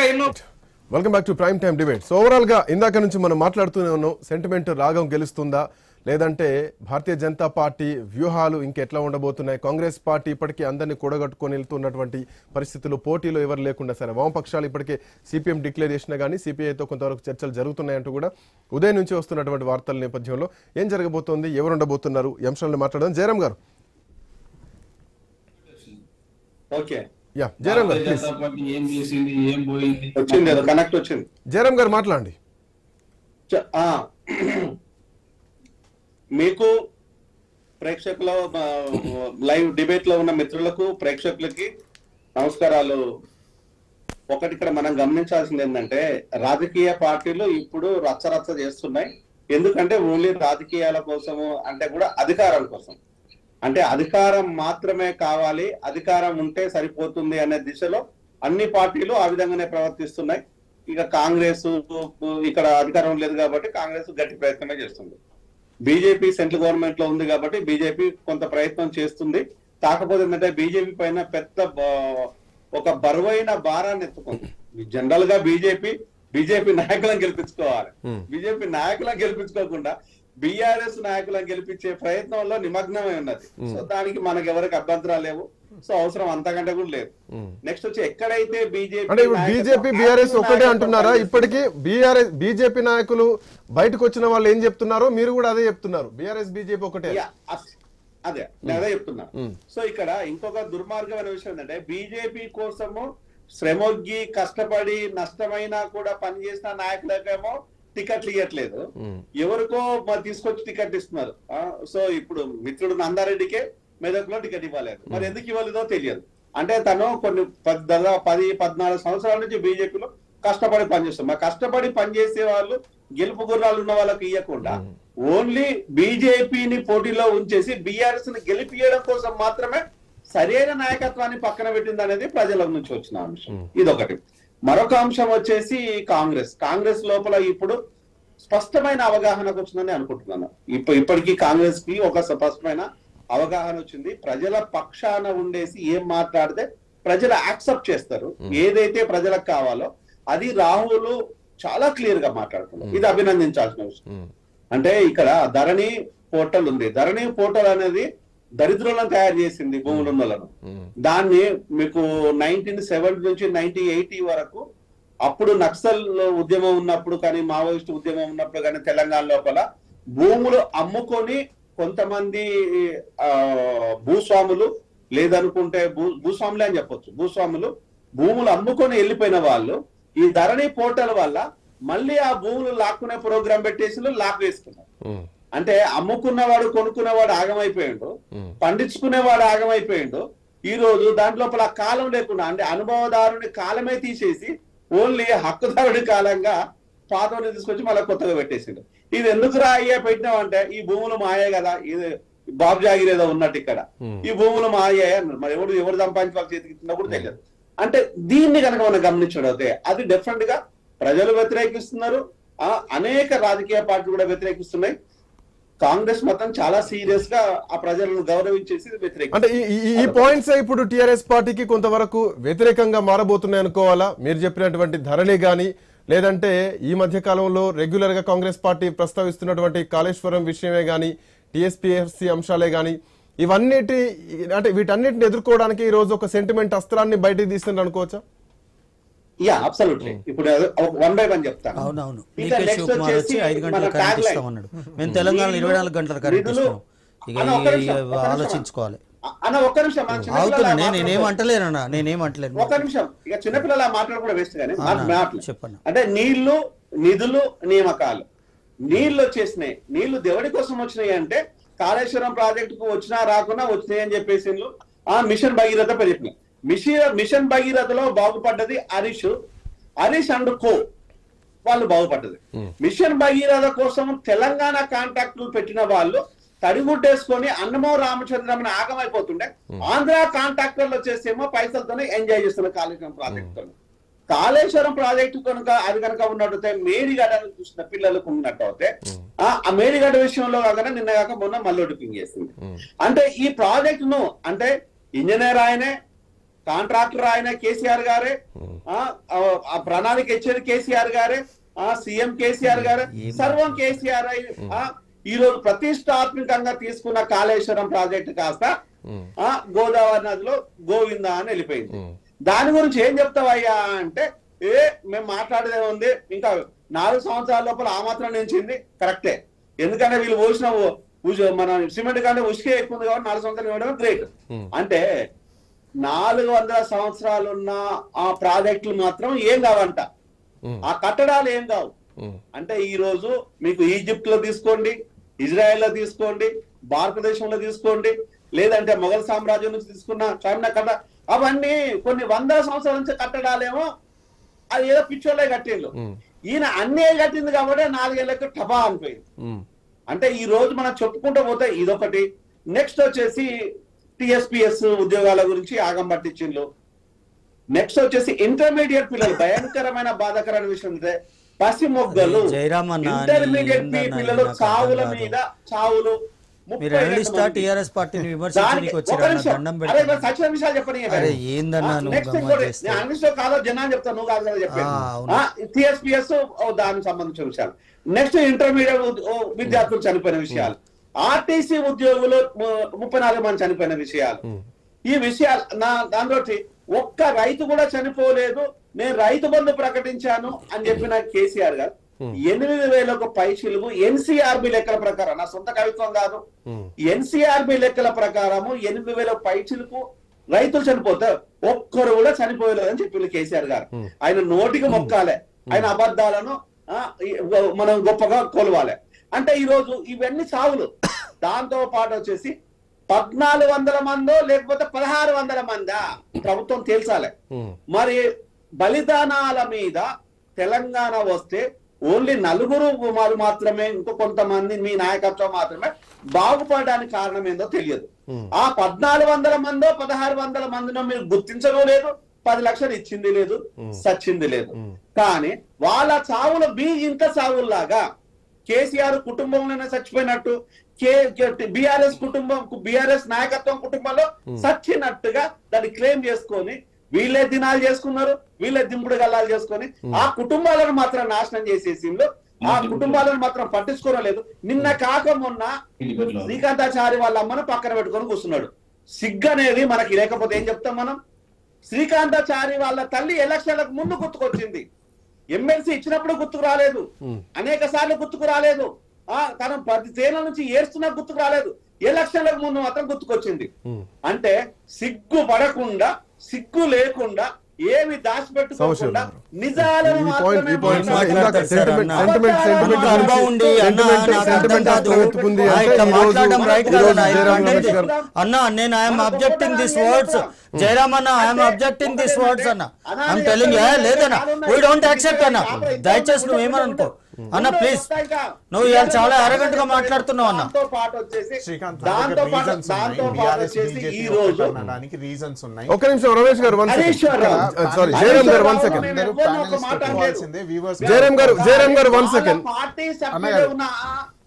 ఇలాగా ఎన్నో welcome back to prime time debate so overall గా ఇందాక నుంచి మనం మాట్లాడుతూనే ఉన్నాం సెంటిమెంట్ రాగం గెలుస్తుందా లేదంటే భారతీయ జనతా పార్టీ వ్యూహాలు ఇంకెట్లా ఉండబోతున్నాయి కాంగ్రెస్ పార్టీ ఇప్పటికీ అందరినీ కూడగట్టుకొని వెళ్తున్నటువంటి పరిస్థితుల్లో పోటీలో ఎవరు లేకుండా సరే వామపక్షాలు ఇప్పటికే సిపిఎం డిక్లేర్ చేసినా కానీ సిపిఐతో కొంతవరకు చర్చలు జరుగుతున్నాయంటూ కూడా ఉదయం నుంచి వస్తున్నటువంటి వార్తల నేపథ్యంలో ఏం జరగబోతోంది ఎవరు ఉండబోతున్నారు ఈ అంశాలను మాట్లాడడం జయరామ్ గారు ఓకే యా జయరామ్ గారు భారతీయ ప్లీజ్ జనతా పార్టీ ఏం చేసింది ఏం పోయింది వచ్చింది అది కనెక్ట్ వచ్చింది జయరామ్ గారు మాట్లాడండి చ- ఆ. మీకు ప్రేక్షకుల ఆ, లైవ్ డిబేట్ లో ఉన్న మిత్రులకు ప్రేక్షకులకి నమస్కారాలు ఒకటి ఇక్కడ మనం గమనించాల్సింది ఏంటంటే రాజకీయ పార్టీలు ఇప్పుడు రచ్చరచ్చ చేస్తున్నాయి ఎందుకంటే ఓన్లీ రాజకీయాల కోసము అంటే కూడా అధికారం కోసం అంటే అధికారం మాత్రమే కావాలి అధికారం ఉంటే సరిపోతుంది అనే దిశలో అన్ని పార్టీలు ఆ విధంగానే ప్రవర్తిస్తున్నాయి ఇక కాంగ్రెస్ ఇక్కడ అధికారం లేదు కాబట్టి కాంగ్రెస్ గట్టి ప్రయత్నమే చేస్తుంది బీజేపీ సెంట్రల్ గవర్నమెంట్ లో ఉంది కాబట్టి బీజేపీ కొంత ప్రయత్నం చేస్తుంది కాకపోతే ఏంటంటే బీజేపీ పైన పెద్ద బ- ఒక బరువైన భారాన్ని ఎత్తుకుంది జనరల్ గా బీజేపీ బీజేపీ నాయకులను గెలిపించుకోవాలి బీజేపీ నాయకులను గెలిపించుకోకుండా బీఆర్ఎస్ నాయకులను గెలిపించే ప్రయత్నంలో నిమగ్నమై ఉన్నది సో దానికి మనకి ఎవరికి అభ్యంతరాలు లేవు సో అవసరం అంతకంటే కూడా లేదు నెక్స్ట్ వచ్చి ఎక్కడైతే బీజేపీ అంటే ఇప్పుడు బీజేపీ బీఆర్ఎస్ ఒక్కటే అంటున్నారా ఇప్పటికీ బీఆర్ఎస్ బీజేపీ నాయకులు బయటకు వచ్చిన వాళ్ళు ఏం చెప్తున్నారో మీరు కూడా అదే చెప్తున్నారు బీఆర్ఎస్ బీజేపీ ఒకటే యా, అస్- అదే నేను అదే చెప్తున్నా సో ఇక్కడ ఇంకొక దుర్మార్గమైన విషయం ఏంటంటే బీజేపీ కోసము శ్రమొగ్గి కష్టపడి నష్టమైనా కూడా పనిచేసిన నాయకులకేమో టికెట్లు ఇవ్వట్లేదు ఎవరికో మరి తీసుకొచ్చి టికెట్ ఇస్తున్నారు ఆ, సో ఇప్పుడు మిత్రుడు నందారెడ్డికే మెదక్లో టికెట్ ఇవ్వలేదు మరి ఎందుకు ఇవ్వలేదో తెలియదు అంటే తను కొన్ని పద్- దాదాపు పది పద్నాలుగు సంవత్సరాల నుంచి బీజేపీలో కష్టపడి పనిచేస్తారు మరి కష్టపడి పనిచేసే వాళ్ళు గెలుపు గుర్రాలు ఉన్న వాళ్ళకి ఇవ్వకుండా ఓన్లీ బీజేపీని పోటీలో ఉంచేసి బీఆర్ఎస్ ని గెలిపియడం కోసం మాత్రమే సరైన నాయకత్వాన్ని పక్కన పెట్టింది అనేది ప్రజల నుంచి వచ్చిన అంశం ఇదొకటి మరొక అంశం వచ్చేసి కాంగ్రెస్ కాంగ్రెస్ లోపల ఇప్పుడు స్పష్టమైన అవగాహనకు వచ్చిందని అనుకుంటున్నాను ఇప్పుడు ఇప్పటికీ కాంగ్రెస్ కి ఒక స్పష్టమైన అవగాహన వచ్చింది ప్రజల పక్షాన ఉండేసి ఏం మాట్లాడితే ప్రజలు యాక్సెప్ట్ చేస్తారు ఏదైతే ప్రజలకు కావాలో అది రాహుల్ చాలా క్లియర్ గా మాట్లాడుతున్నారు ఇది అభినందించాల్సిన విషయం అంటే ఇక్కడ ధరణి పోర్టల్ ఉంది ధరణి పోర్టల్ అనేది దరిద్రులను తయారు చేసింది భూములున్నలను దాన్ని మీకు నైన్టీన్ సెవెంటీ నుంచి నైన్టీన్ ఎయిటీ వరకు అప్పుడు నక్సల్ ఉద్యమం ఉన్నప్పుడు కానీ మావోయిస్ట్ ఉద్యమం ఉన్నప్పుడు కానీ తెలంగాణ లోపల భూములు అమ్ముకొని కొంతమంది ఆ, భూస్వాములు లేదనుకుంటే భూ భూస్వాములే అని చెప్పొచ్చు భూస్వాములు భూములు అమ్ముకొని వెళ్ళిపోయిన వాళ్ళు ఈ ధరణి పోర్టల్ వల్ల మళ్ళీ ఆ భూములు లాక్కునే ప్రోగ్రాం పెట్టేసి లాక్ వేసుకున్నారు అంటే అమ్ముకున్నవాడు కొనుక్కున్నవాడు ఆగమైపోయిండు పండించుకునేవాడు ఆగమైపోయిండు ఈ రోజు దాంట్లోపల కాలం లేకుండా అంటే అనుభవదారుని కాలమే తీసేసి ఓన్లీ హక్కుదారుడి కాలంగా పాతని తీసుకొచ్చి మళ్ళీ కొత్తగా పెట్టేసిండు ఇది ఎందుకు రా అయ్యా పెట్టినామంటే ఈ భూములు మాయే కదా ఇది బాబు జాగిర్ ఏదో ఉన్నట్టు ఇక్కడ ఈ భూములు మాయే అన్నారు మరి ఎవడు ఎవరు సంపాదించి వాళ్ళ చేతికి ఇచ్చినా కూడా తెలియదు అంటే దీన్ని కనుక మనం గమనించడం అయితే అది డెఫినెట్ గా ప్రజలు వ్యతిరేకిస్తున్నారు ఆ అనేక రాజకీయ పార్టీలు కూడా వ్యతిరేకిస్తున్నాయి కాంగ్రెస్ మొత్తం చాలా సీరియస్ గా ఆ ప్రజలను గౌరవించేసి వ్యతిరేకి అంటే ఈ- ఈ- ఈ పాయింట్స్ ఇప్పుడు టిఆర్ఎస్ పార్టీకి కొంతవరకు వ్యతిరేకంగా మారబోతున్నాయి అనుకోవాలా మీరు చెప్పినటువంటి ధరణి గాని లేదంటే ఈ మధ్య కాలంలో రెగ్యులర్ గా కాంగ్రెస్ పార్టీ ప్రస్తావిస్తున్నటువంటి కాళేశ్వరం విషయమే గాని టిఎస్పిఎఫ్సి అంశాలే గాని ఇవన్నిటి అంటే వీటన్నిటిని ఎదుర్కోవడానికి ఈ రోజు ఒక సెంటిమెంట్ అస్త్రాన్ని బయటికి తీస్తున్నారు అనుకోవచ్చా యా అబ్సల్యూట్లీ ఇప్పుడు వన్ బై వన్ చెప్తాను అవునవును ఇంకా డీకే next శివకుమార్ వచ్చి వచ్చేసి ఐదు మన గంటల కరెంట్ tagline. ఇస్తామన్నాడు మేము తెలంగాణలో ఇరవై నాలుగు గంటల కరెంట్ నిధులు- ఇస్తాం ఇక అన్న, ఒక్క ఈ- నిమిషం, ఒక్క నిమిషం. ఆలోచించుకోవాలి అ- అన్న ఒక్క నిమిషం మన చిన్నపిల్లలు అవుతుంది అలా నేను నేనేం మాట్లాడకూడదు. అంటలేనన్నా నేనేం అంటలేను ఒక్క నిమిషం ఇక చిన్నపిల్లలు మాట్లాడకూడదు వేస్ట్ కానీ మా- అన్న, మాటలు. చెప్పండి. అంటే నీళ్లు నిధులు నియామకాలు నీళ్లు వచ్చేసినాయి నీళ్లు దేవుడి కోసం వచ్చినాయి అంటే కాళేశ్వరం ప్రాజెక్టుకు వచ్చినా రాకున్నా వచ్చినాయి అని చెప్పేసి వీళ్ళు, ఆ మిషన్ భగీరథ పెరిగినాయి మిషన్ మిషన్ భగీరథలో బాగుపడ్డది హరీష్ హరీష్ అండ్ కో వాళ్ళు బాగుపడ్డది మిషన్ భగీరథ కోసం తెలంగాణ కాంట్రాక్టులు పెట్టిన వాళ్ళు తడిగుడ్డేసుకొని అన్నమో రామచంద్రమని ఆగమైపోతుండే ఆంధ్ర కాంట్రాక్టర్లు వచ్చేసేమో పైసలతోనే ఎంజాయ్ చేస్తున్నారు కాళేశ్వరం ప్రాజెక్టు కాళేశ్వరం ప్రాజెక్టు కనుక అది కనుక ఉన్నట్టయితే మేడిగడ్డ చూసిన పిల్లలకు ఉన్నట్టు అయితే ఆ ఆ మేడిగడ్డ విషయంలో కాకుండా నిన్న కాక మొన్న మల్లోడి పింగ్ చేసింది అంటే ఈ ప్రాజెక్ట్ ను అంటే ఇంజనీర్ ఆయనే కాంట్రాక్టర్ ఆయన కేసీఆర్ గారే ఆ, ఆ, ఆ ప్రణాళిక ఇచ్చేది కేసీఆర్ గారే ఆ సీఎం కేసీఆర్ గారే ఏం సర్వం కేసీఆర్ అయి ఆ, ఈ రోజు ప్రతిష్టాత్మకంగా తీసుకున్న కాళేశ్వరం ప్రాజెక్టు కాస్త ఆ గోదావరి నదిలో గోవింద అని వెళ్ళిపోయింది దాని గురించి ఏం చెప్తావయ్యా అంటే ఏ మేము మాట్లాడేదే ఉంది ఇంకా నాలుగు సంవత్సరాల లోపల ఆ మాత్రం నిలిచింది కరెక్టే ఎందుకంటే వీళ్ళు పోసిన ఉ- ఉజ- మన సిమెంట్ కంటే ఉసుకే ఎక్కువ ఉంది కాబట్టి నాలుగు సంవత్సరాలు ఇవ్వడం గ్రేట్ అంటే నాలుగు వందల సంవత్సరాలు ఉన్న ఆ ప్రాజెక్టులు మాత్రం ఏం కావంట ఆ కట్టడాలు ఏం కావు అంటే ఈ రోజు మీకు ఈజిప్ట్ లో తీసుకోండి ఇజ్రాయెల్ లో తీసుకోండి భారతదేశంలో తీసుకోండి లేదంటే మొఘల్ సామ్రాజ్యం నుంచి తీసుకున్న చైనా కట్ట అవన్నీ కొన్ని వందల సంవత్సరాల నుంచి కట్టడాలేమో అది ఏదో పిచ్చోళ్ళే కట్టిండు ఈయన అన్నీ కట్టింది కాబట్టి నాలుగేళ్లకు టబా అనిపోయింది అంటే ఈ రోజు మనం చెప్పుకుంటూ పోతే ఇదొకటి నెక్స్ట్ వచ్చేసి టిఎస్పిఎస్ ఉద్యోగాల గురించి ఆగం పట్టించిండ్రు నెక్స్ట్ వచ్చేసి ఇంటర్మీడియట్ పిల్లలు భయంకరమైన బాధాకరమైన విషయం ఇదే పసి మొగ్గలు అరే జయరామ్ అన్న, ఇంటర్మీడియట్ నీ ఏందన్నా పిల్లలు నాకు చావుల అర్థం కాదు. మీద చావులు ముప్పై మీరు రెండు అనలిస్ట్ మంది. టీఆర్ఎస్ పార్టీని దానికి విమర్శించడానికి ఒక వచ్చారు నిమిషం. దండం అరే మరి పెడతాను సచిన విషయాలు చెప్పని అరే ఏందన్నా నువ్వు నెక్స్ట్ గమ్మత్ ఇంకోటి చేస్తే? నేను అనలిస్ట్ కాదో జనాన్ని చెప్తాను నువ్వు కాదు కదా చెప్పేది ఆ, అవును. టిఎస్పిఎస్ దానికి సంబంధించిన విషయాలు నెక్స్ట్ ఇంటర్మీడియట్ ఉద్- ఓ, విద్యార్థులు చనిపోయిన విషయాలు ఆర్టీసీ ఉద్యోగులు ము- ముప్పై నాలుగు మంది చనిపోయిన విషయాలు ఈ విషయాలు నా దాంట్లో ఒక్క రైతు కూడా చనిపోలేదు నేను రైతు బంధు ప్రకటించాను అని చెప్పిన కేసీఆర్ గారు ఎనిమిది వేలకు పైచిలుగు ఎన్సీఆర్బి లెక్కల ప్రకారం నా సొంత కవిత్వం కాదు ఎన్సీఆర్బి లెక్కల ప్రకారము ఎనిమిది వేల పైచిలకు రైతులు చనిపోతారు ఒక్కరు కూడా చనిపోయలేదని చెప్పింది కేసీఆర్ గారు ఆయన నోటికి మొక్కాలే ఆయన అబద్ధాలను ఆ, ఈ- మనం గొప్పగా కొలవాలి అంటే ఈ రోజు ఇవన్నీ చావులు దాంతో పాటు వచ్చేసి పద్నాలుగు వందల మందో లేకపోతే పదహారు వందల మందా ప్రభుత్వం తేల్చాలి మరి బలిదానాల మీద తెలంగాణ వస్తే ఓన్లీ నలుగురు వారు మాత్రమే ఇంకో కొంతమంది మీ నాయకత్వం మాత్రమే బాగుపడడానికి కారణం ఏందో తెలియదు ఆ పద్నాలుగు వందల మందో పదహారు వందల మందినో మీరు గుర్తించడం లేదు పది లక్షలు ఇచ్చింది లేదు సచ్చింది లేదు కానీ వాళ్ళ చావులు మీ ఇంత చావుల్లాగా కేసీఆర్ కుటుంబంలోనే చచ్చిపోయినట్టు బిఆర్ఎస్ కుటుంబం బిఆర్ఎస్ నాయకత్వం కుటుంబంలో చచ్చినట్టుగా దాన్ని క్లెయిమ్ చేసుకొని వీళ్ళే దినాలు చేసుకున్నారు వీళ్ళే దింపుడు గల్లాలు చేసుకొని ఆ కుటుంబాలను మాత్రం నాశనం చేసేసిండ్రు ఆ కుటుంబాలను మాత్రం పట్టించుకోవడం లేదు నిన్న కాక మొన్న శ్రీకాంతాచారి వాళ్ళ అమ్మను పక్కన పెట్టుకొని కూర్చున్నాడు సిగ్గు అనేది మనకి లేకపోతే ఏం చెప్తాం మనం శ్రీకాంతాచారి వాళ్ళ తల్లి ఎలక్షన్లకు ముందు గుర్తుకొచ్చింది ఎమ్మెల్సీ ఇచ్చినప్పుడు గుర్తుకు రాలేదు అనేక సార్లు గుర్తుకు రాలేదు ఆ తను పది తేనెల నుంచి ఏడుస్తున్నా గుర్తుకు రాలేదు ఎలక్షన్లకు ముందు మాత్రం గుర్తుకొచ్చింది అంటే సిగ్గు పడకుండా సిగ్గు లేకుండా ఏమి దాచిపెట్టుకోకుండా సంశయం. నిజాలను ఈ పాయింట్ మాత్రమే ఈ పాయింట్ ఏం ఇందాక మాట్లాడతారు సార్ సెంటిమెంట్ అన్న? సెంటిమెంట్ సెంటిమెంట్ అన్న అనుభవం ఉండి, అన్న సెంటిమెంట్ నాకు అర్థం సెంటిమెంట్ కాదు. అర్థం ఎత్తుకుంది ఆ, అంటే ఇట్లా ఈ రోజు మాట్లాడడం రైట్ ఈ రోజు కాదన్న, జయరాం ఇట్లాంటిది. రమేష్ గారు అన్న నేను I'm objecting this words Jayaram అన్న ఐఎమ్ అబ్జెక్టింగ్ దిస్ వర్డ్స్ అన్న ఐఎమ్ టెలింగ్ ఏ లేదన్న వీ డోంట్ యాక్సెప్ట్ అన్న దయచేసి నువ్వు ఏమని అనుకో అన్న ప్లీజ్ నువ్వు ఇవాళ చాలా arrogant గా మాట్లాడుతున్నావు అన్న. దాంతో పాటు వచ్చేసి శ్రీకాంత్ దాంతో పాటు రీజన్స్ దాంతో ఉన్నాయి పాటు బీఆర్ఎస్ వచ్చేసి బీజేపీ ఈ రోజు అనడానికి రీజన్స్ ఉన్నాయి ఒక్క నిమిషం రమేష్ గారు one Harishwararao. Second sorry Jayaram గారు వన్ సెకండ్ అందరూ ఎవరినో ఒక panelists మాట పెట్టుకోవాల్సిందే, viewers జయరామ్ గారు జయరామ్ గారు వన్ వాళ్ళ సెకండ్ పార్టీ అన్నగారు. సభ్యులు ఉన్న